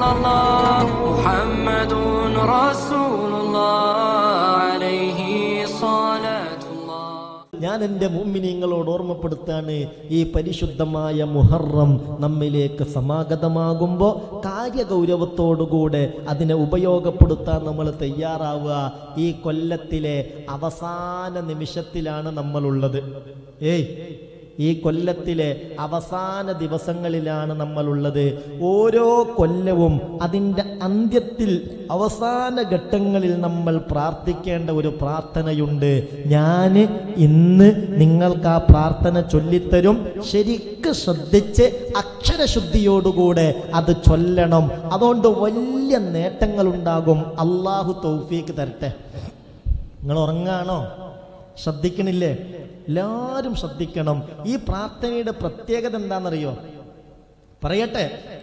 الله محمد رسول الله عليه صلاة الله ഞാൻ എൻ്റെ മുമ്മിനിങ്ങളോട് ഓർമ്മപ്പെടുത്താണ് ഈ പരിശുദ്ധമായ മുഹറം നമ്മിലേക്ക് സമാഗതമാകുമ്പോൾ കാര്യഗൗരവത്തോടുകൂടെ അതിനെ ഉപയോഗപ്പെടുത്താൻ നമ്മൾ തയ്യാറാവുക ഈ കൊല്ലത്തിലെ അവസാന നിമിഷത്തിലാണ് നമ്മളുള്ളത് ഏയ് ഈ കൊല്ലത്തിലെ അവസാന ദിവസങ്ങളിലാണ് നമ്മളുള്ളത് ഓരോ കൊല്ലവും അതിൻ്റെ അന്ത്യത്തിൽ അവസാന ഘട്ടങ്ങളിൽ നമ്മൾ പ്രാർത്ഥിക്കേണ്ട ഒരു പ്രാർത്ഥനയുണ്ട് ഞാൻ ഇന്ന് നിങ്ങൾക്ക് ആ പ്രാർത്ഥന ചൊല്ലിത്തരും ശരിക്ക് ശ്രദ്ധിച്ച് അക്ഷരശുദ്ധിയോടുകൂടെ അത് ചൊല്ലണം അതുകൊണ്ട് വലിയ നേട്ടങ്ങളുണ്ടാകും അള്ളാഹു തൗഫീക്ക് തരട്ടെ നിങ്ങൾ ഉറങ്ങാണോ ശ്രദ്ധിക്കണില്ലേ എല്ലാവരും ശ്രദ്ധിക്കണം ഈ പ്രാർത്ഥനയുടെ പ്രത്യേകത എന്താണെന്നറിയോ പറയട്ടെ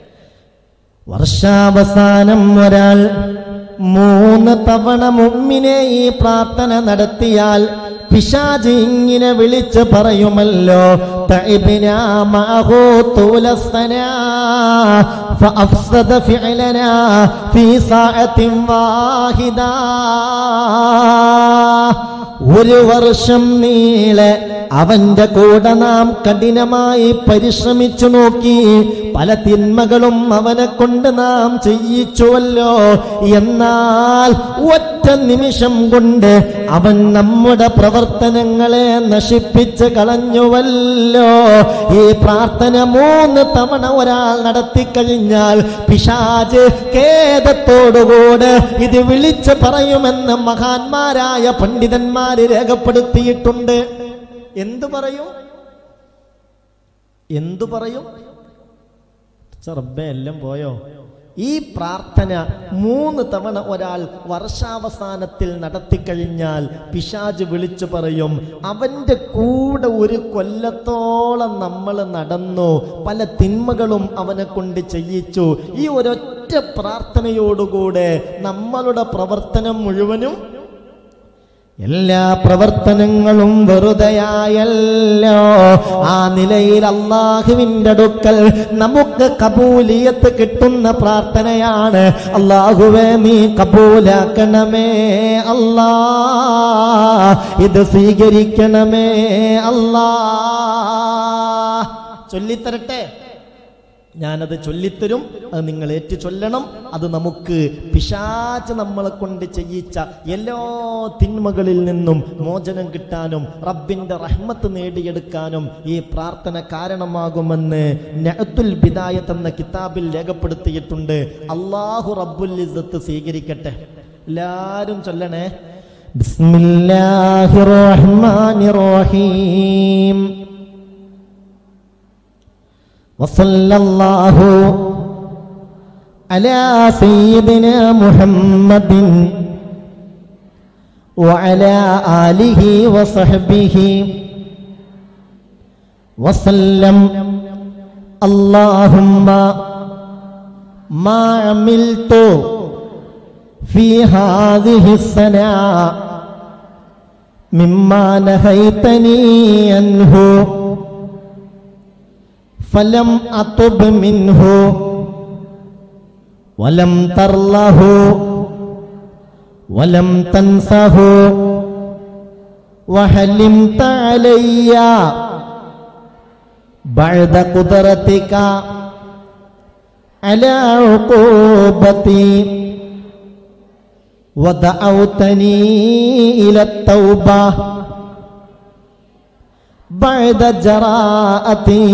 വർഷാവസാനം ഒരാൾ മൂന്ന് തവണ മുമ്മിനെ ഈ പ്രാർത്ഥന നടത്തിയാൽ പിശാജ് ഇങ്ങനെ വിളിച്ച് പറയുമല്ലോ തഇബ്നാ മഅഹു തൂലസ്സനാ ഫഅഫ്സദ ഫിഅലനാ ഫീ സാഅത്തിൻ വാഹിദാ ഒരു വർഷം നീളെ അവന്റെ കൂടെ നാം കഠിനമായി പരിശ്രമിച്ചു നോക്കി പല തിന്മകളും അവനെ കൊണ്ട് നാം ചെയ്യിച്ചുവല്ലോ എന്നാൽ ഒറ്റ നിമിഷം കൊണ്ട് അവൻ നമ്മുടെ പ്രവർത്തനങ്ങളെ നശിപ്പിച്ച് കളഞ്ഞുവല്ലോ ഈ പ്രാർത്ഥന മൂന്ന് തവണ ഒരാൾ നടത്തിക്കഴിഞ്ഞാൽ പിശാജ് ഖേദത്തോടുകൂടെ ഇത് വിളിച്ച് പറയുമെന്ന് മഹാന്മാരായ പണ്ഡിതന്മാര് രേഖപ്പെടുത്തിയിട്ടുണ്ട് എന്തു പറയും എന്തു പറയും റബ്ബേ എല്ലാം പോയോ ഈ പ്രാർത്ഥന മൂന്ന് തവണ ഒരാൾ വർഷാവസാനത്തിൽ നടത്തിക്കഴിഞ്ഞാൽ പിശാജ് വിളിച്ചു പറയും അവന്റെ കൂടെ ഒരു കൊല്ലത്തോളം നമ്മൾ നടന്നു പല തിന്മകളും അവനെ കൊണ്ട് ചെയ്യിച്ചു ഈ ഒരൊറ്റ പ്രാർത്ഥനയോടുകൂടെ നമ്മളുടെ പ്രവർത്തനം മുഴുവനും എല്ലാ പ്രവർത്തനങ്ങളും വെറുതെയായല്ലോ ആ നിലയിൽ അള്ളാഹുവിന്റെ അടുക്കൽ നമുക്ക് കബൂലിയത്ത് കിട്ടുന്ന പ്രാർത്ഥനയാണ് അള്ളാഹുവെ നീ കബൂലാക്കണമേ അല്ലാ ഇത് സ്വീകരിക്കണമേ അല്ലാ ചൊല്ലിത്തരട്ടെ ഞാനത് ചൊല്ലിത്തരും അത് നിങ്ങൾ ഏറ്റു ചൊല്ലണം അത് നമുക്ക് പിശാച്ച് നമ്മളെ കൊണ്ട് ചെയ്യിച്ച എല്ലാ തിന്മകളിൽ നിന്നും മോചനം കിട്ടാനും റബ്ബിന്റെ റഹ്മത്ത് നേടിയെടുക്കാനും ഈ പ്രാർത്ഥന കാരണമാകുമെന്ന് നഅത്തുൽ ബിദായത്ത് എന്ന കിതാബിൽ രേഖപ്പെടുത്തിയിട്ടുണ്ട് അള്ളാഹു റബ്ബുൽ ഇസ്സത്ത് സ്വീകരിക്കട്ടെ എല്ലാവരും ചൊല്ലണേ ബിസ്മില്ലാഹിർ റഹ്മാനിർ റഹീം وصلى الله على سيدنا محمد وعلى آله وصحبه وسلم اللهم ما عملت في هذه السنة مما نهيتني عنه فلم أطب منه ولم ترله ولم تنسه وحلمت علي بعد قدرتك على عقوبتي ودعوتني إلى التوبة بعد جراءتي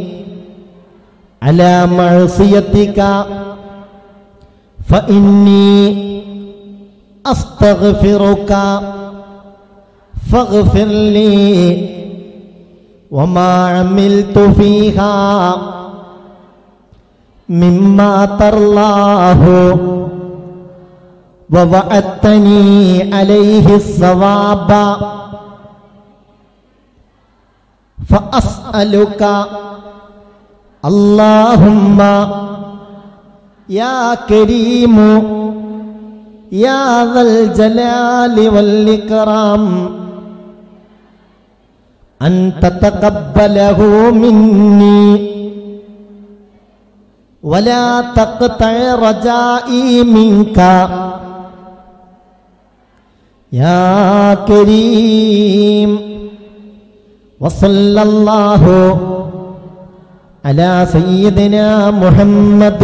على معصيتك فإني أستغفرك فاغفر لي وما عملت فيها مما ترلاه ووعدتني عليه الصواب فأسألك اللهم يا كريم يا ذا الجلال والإكرام أن تتقبله مني ولا تقطع رجائي منك يا كريم وصلى الله على سيدنا محمد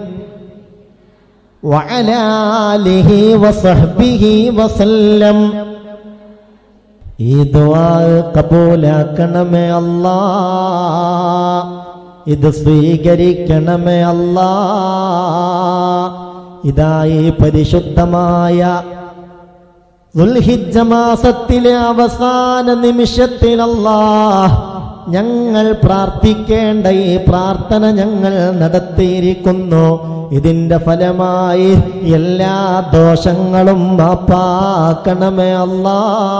وعلى آله وصحبه وسلم ഈ ദുആ കബൂലാക്കണമേ അല്ലാ ഇത് സ്വീകരിക്കണമേ അല്ലാ ഇതായി പരിശുദ്ധമായ ദുൽഹിജ്ജ മാസത്തിലെ അവസാന നിമിഷത്തിലല്ലാ ഞങ്ങൾ പ്രാർത്ഥിക്കേണ്ട ഈ പ്രാർത്ഥന ഞങ്ങൾ നടത്തിയിരിക്കുന്നു ഇതിന്റെ ഫലമായി എല്ലാ ദോഷങ്ങളും മാപ്പാക്കണമേ അല്ലാ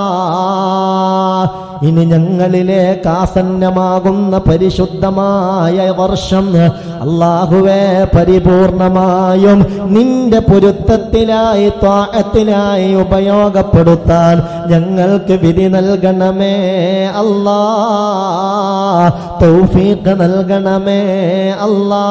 ഇനി ഞങ്ങളിലേക്ക് ആസന്നമാകുന്ന പരിശുദ്ധമായ വർഷം അള്ളാഹുവെ പരിപൂർണമായും നിന്റെ പൊരുത്തത്തിലായി ത്വാഴത്തിലായി ഉപയോഗപ്പെടുത്താൻ ഞങ്ങൾക്ക് വിധി നൽകണമേ അല്ലാ തൗഫീഖ് നൽകണമേ അല്ലാ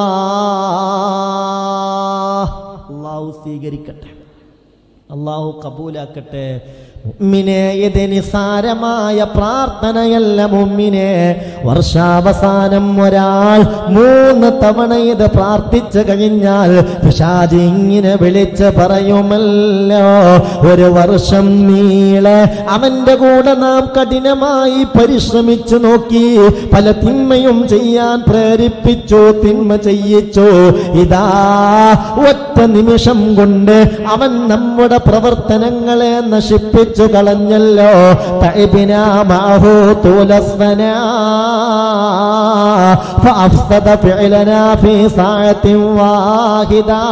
അള്ളാഹു സ്വീകരിക്കട്ടെ അള്ളാഹു കബൂലാക്കട്ടെ മുമ്മിനെ ഇത് നിസാരമായ പ്രാർത്ഥനയല്ല മുമ്മിനെ വർഷാവസാനം ഒരാൾ മൂന്ന് തവണ ഇത് പ്രാർത്ഥിച്ചു കഴിഞ്ഞാൽ പിശാജ് ഇങ്ങനെ വിളിച്ച് പറയുമല്ലോ ഒരു വർഷം നീളെ അവന്റെ കൂടെ നാം കഠിനമായി പരിശ്രമിച്ചു നോക്കി പല തിന്മയും ചെയ്യാൻ പ്രേരിപ്പിച്ചു തിന്മ ചെയ്യിച്ചു ഇതാ ഒറ്റ നിമിഷം കൊണ്ട് അവൻ നമ്മുടെ പ്രവർത്തനങ്ങളെ നശിപ്പിച്ചു കളഞ്ഞല്ലോ തൈബിന മാഹു തുലസ്വന فأفسد فعلنا في ساعة واحدة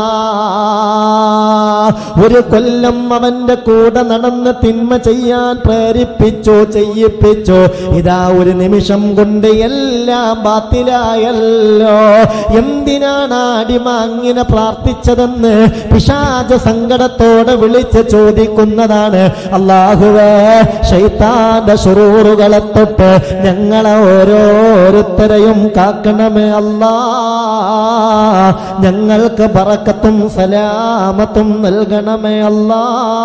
ഒരു കൊല്ലം അവന്റെ കൂടെ നടന്ന് തിന്മ ചെയ്യാൻ പ്രേരിപ്പിച്ചു ചെയ്യിപ്പിച്ചു ഇതാ ഒരു നിമിഷം കൊണ്ട് എല്ലാം ബാത്തിലായല്ലോ എന്തിനാണ് ആ അടിമ അങ്ങനെ പ്രാർത്ഥിച്ചതെന്ന് പിശാച സങ്കടത്തോടെ വിളിച്ച് ചോദിക്കുന്നതാണ് അള്ളാഹുവേ ശൈത്താന്റെ ശുറൂറുകളെ തൊട്ട് ഞങ്ങളെ ഓരോരുത്തരെയും കാക്കണമേ അല്ലാ ഞങ്ങൾക്ക് ബറക്കത്തും സലാമത്തും നൽകണമേ അല്ലാ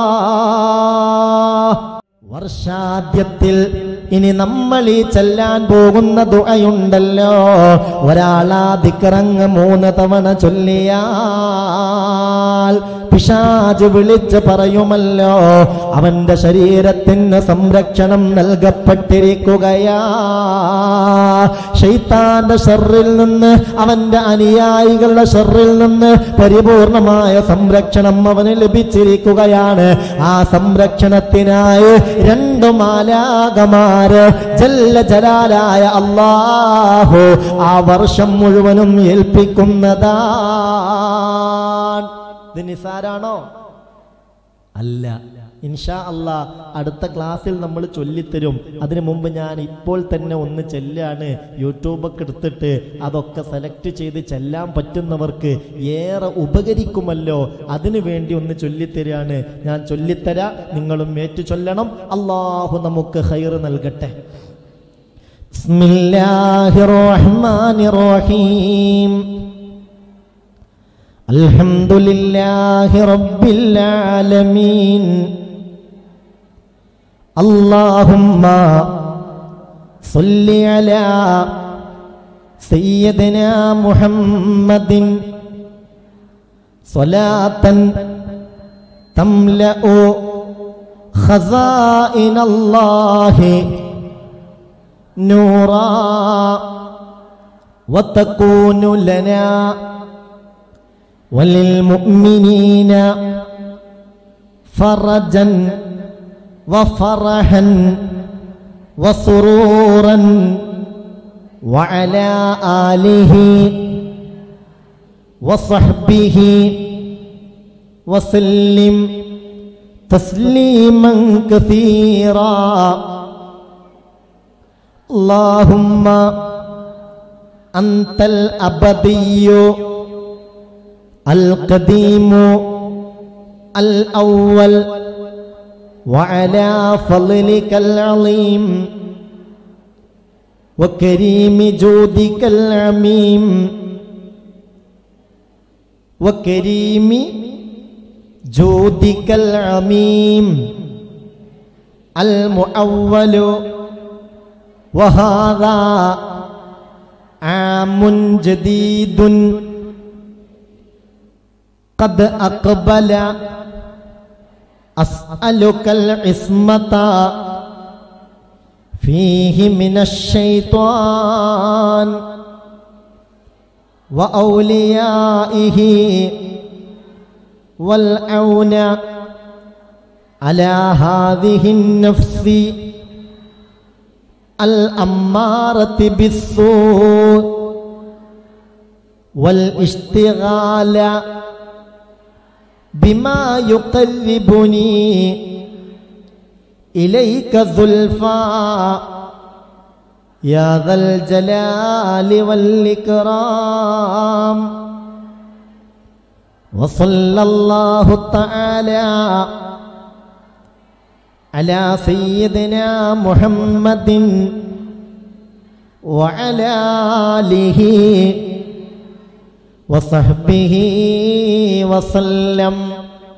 വർഷാദ്യത്തിൽ ഇനി നമ്മൾ ഈ ചെല്ലാൻ പോകുന്ന ദുആയുണ്ടല്ലോ ഒരാളാ ദിക്റങ്ങ് മൂന്ന് തവണ ചൊല്ലിയാൽ പിശാജ് വിളിച്ച് പറയുമല്ലോ അവന്റെ ശരീരത്തിന് സംരക്ഷണം നൽകപ്പെട്ടിരിക്കുകയാ ഷെയ്ത്താന്റെ ഷെറിൽ നിന്ന് അവന്റെ അനുയായികളുടെ ഷെറിൽ നിന്ന് പരിപൂർണമായ സംരക്ഷണം അവന് ലഭിച്ചിരിക്കുകയാണ് ആ സംരക്ഷണത്തിനായി രണ്ടു മാലാകമാര് ജല്ല ജലാലായ അള്ളാഹു ആ വർഷം മുഴുവനും ഏൽപ്പിക്കുന്നതാണ് ഇത് നിസാരാണോ അല്ല ഇൻഷാ അല്ലാ അടുത്ത ക്ലാസ്സിൽ നമ്മൾ ചൊല്ലിത്തരും അതിനു മുമ്പ് ഞാൻ ഇപ്പോൾ തന്നെ ഒന്ന് ചെല്ലാണ് യൂട്യൂബൊക്കെ എടുത്തിട്ട് അതൊക്കെ സെലക്ട് ചെയ്ത് ചെല്ലാൻ പറ്റുന്നവർക്ക് ഏറെ ഉപകരിക്കുമല്ലോ അതിനു വേണ്ടി ഒന്ന് ചൊല്ലിത്തരാണ് ഞാൻ ചൊല്ലിത്തരാ നിങ്ങളും ഏറ്റു ചൊല്ലണം അള്ളാഹു നമുക്ക് ഹൈർ നൽകട്ടെ ബിസ്മില്ലാഹിർ റഹ്മാനിർ റഹീം الحمد لله رب العالمين اللهم صل على سيدنا محمد صلاة تملأ خزائن الله نورا وتكون لنا وللمؤمنين فرجا وفرحا وسرورا وعلى آله وصحبه وسلم تسليما كثيرا اللهم أنت الأبدي القديم الأول وعلى فضلك العظيم وكريم جودك العميم وكريم جودك العميم المؤول وهذا عام جديد قد أقبل أسألك العصمة فيه من الشيطان وأوليائه والعون على هذه النفس الأمارة بالسوء والاشتغال بما يقربني إليك زلفى يا ذا الجلال والإكرام وصلى الله تعالى على سيدنا محمد وعلى آله وصحبه وسلم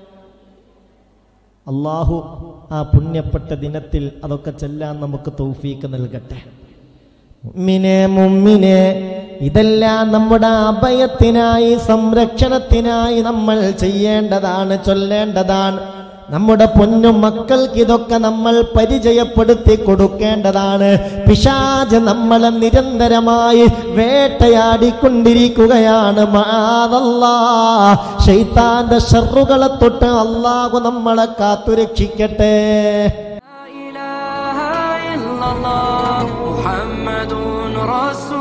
അള്ളാഹു ആ പുണ്യപ്പെട്ട ദിനത്തിൽ അതൊക്കെ ചെല്ലാൻ നമുക്ക് തൗഫീക്ക് നൽകട്ടെ മുമ്മിനെ മുമ്മിനെ ഇതെല്ലാം നമ്മുടെ അഭയത്തിനായി സംരക്ഷണത്തിനായി നമ്മൾ ചെയ്യേണ്ടതാണ് ചൊല്ലേണ്ടതാണ് നമ്മുടെ പൊന്നും മക്കൾക്ക് ഇതൊക്കെ നമ്മൾ പരിചയപ്പെടുത്തി കൊടുക്കേണ്ടതാണ് പിശാജ് നമ്മളെ നിരന്തരമായി വേട്ടയാടിക്കൊണ്ടിരിക്കുകയാണ് മാതല്ലാ ഷെയ്ത്താന്റെ ഷറുകളെ തൊട്ട് അള്ളാഹു നമ്മളെ കാത്തുരക്ഷിക്കട്ടെ لا إله إلا الله محمد رسول